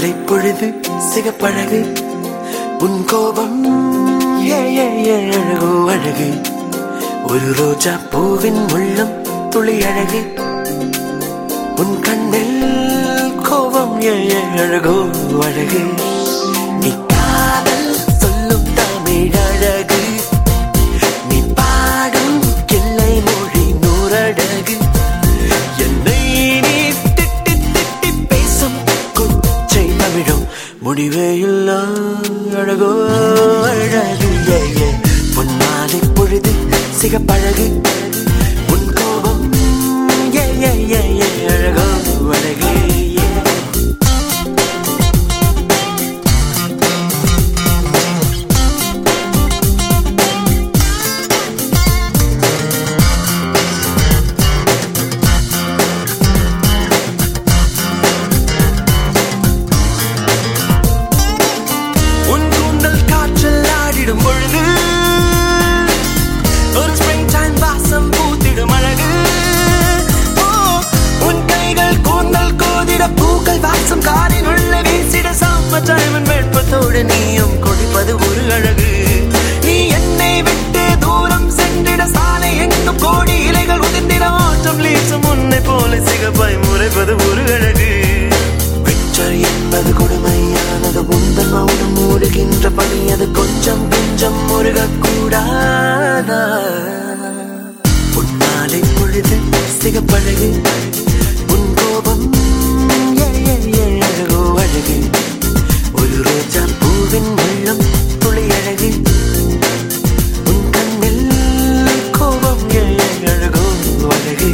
மாலை பொழுது சிகப்பழகு உன் கோபம் ஏ ஏ ஏ அழகோ அழகு ஒரு ரோஜா பூவின் உள்ளம் துளி அழகு உன் கண்ணில் கோபம் ஏ ஏ அழகோ அழகு நீ காதல் சொல்லும் தமிழ் அழகு நீ பாடும் கிள்ளை மொழி நூறடகு என்னை நீ திட்டி திட்டி பேசும் கொச்சை தமிழும் முடிவே இல்லா அழகோ அழகு ஏ ஏ பொன்னாலை பொழுது சிகப்பழகு உன் கோபம் ஏ ஏ ஏ ஏ அழகோ அழகு ஏ உன் கூந்தல் காற்றில் ஆடிடும் பொழுது ஒரு ஸ்ப்ரிங் டைம் வாசம் பூத்திடும் அழகு ஓ, உன் கைகள் கூந்தல் கோதிட பூக்கள் வாசம் காரின் உள்ள வீசிட சாம டைமன் வெட்பத்தோடு நீயும் கொடிப்பது ஒரு அழகு நீ என்னை விட்டு தூரம் சென்றிட சாலை எங்கும் கோடி இலைகள் உதிர்ந்திட ஆட்டம் லீசும் உன்னை போல சிகப்பாய் முறைப்பது ஒரு அழகு விக்டர் என்பது கொடுமையானது உந்தன் மௌனம் மூடுகின்ற பணி அது கொஞ்சம் கொஞ்சம் முருகக்கூடாதா உன்னாலை பொழுது சிகப்பழகு உன் கோபம் ஏ, ஏ, ஏ, அழகோ அழகு ஒரு ரோஜா பூவின் உள்ளம் துளி அழகு உன் கண்ணில் கோபம் ஏ, ஏ, அழகோ அழகு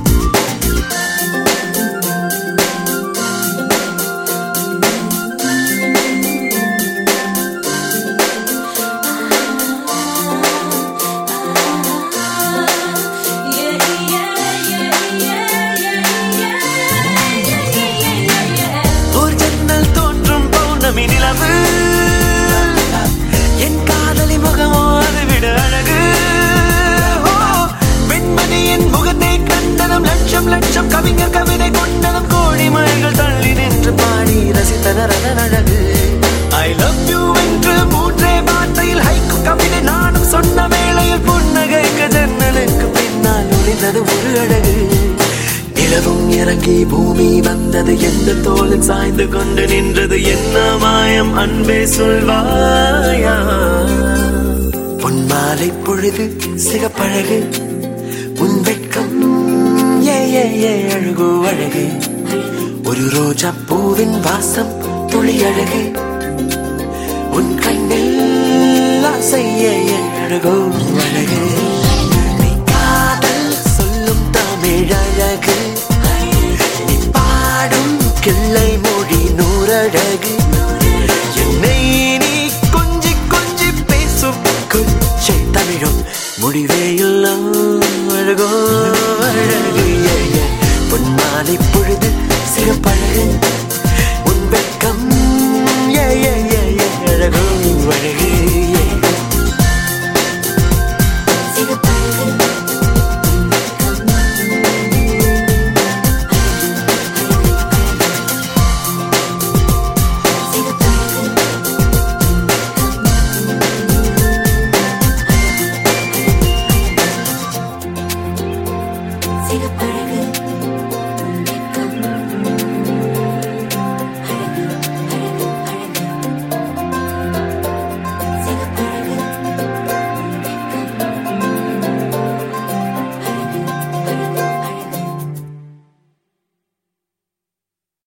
ஒரு ஜன்னல் தோன்றும் பௌர்ணமி நிலவு என் காதலி முகமோ அது விட அழகு ஓ, பெண்மணியின் முகத்தை கண்டதும் லட்சம் லட்சம் கவிஞர் கவிதை கொண்டதும் கோடி மழைகள் தள்ளி நின்று பாடி ரசித்தனர் அதன் அழகு ஐ லவ் யூ என்று மூன்றே வார்த்தையில் ஹைக்கு கவிதை நானும் சொன்ன வேளையில் புன்னகைக்கு ஜன்னலுக்கு பின்னால் ஒளிந்தது ஒரு அழகு நிலவும் இறங்கி பூமி வந்தது எந்த தோளில் சாய்ந்து கொண்டு நின்றது என்ன மாயம் அன்பே சொல்வாயா பொன்மாலை பொழுது சிகப்பழகு உன் வெட்கம் ஏ ஏ ஏ அழகோ அழகு ஒரு ரோஜா பூவின் வாசம் துளி அழகு உன் கண்ணில் ஆசை ஏ ஏ அழகோ அழகு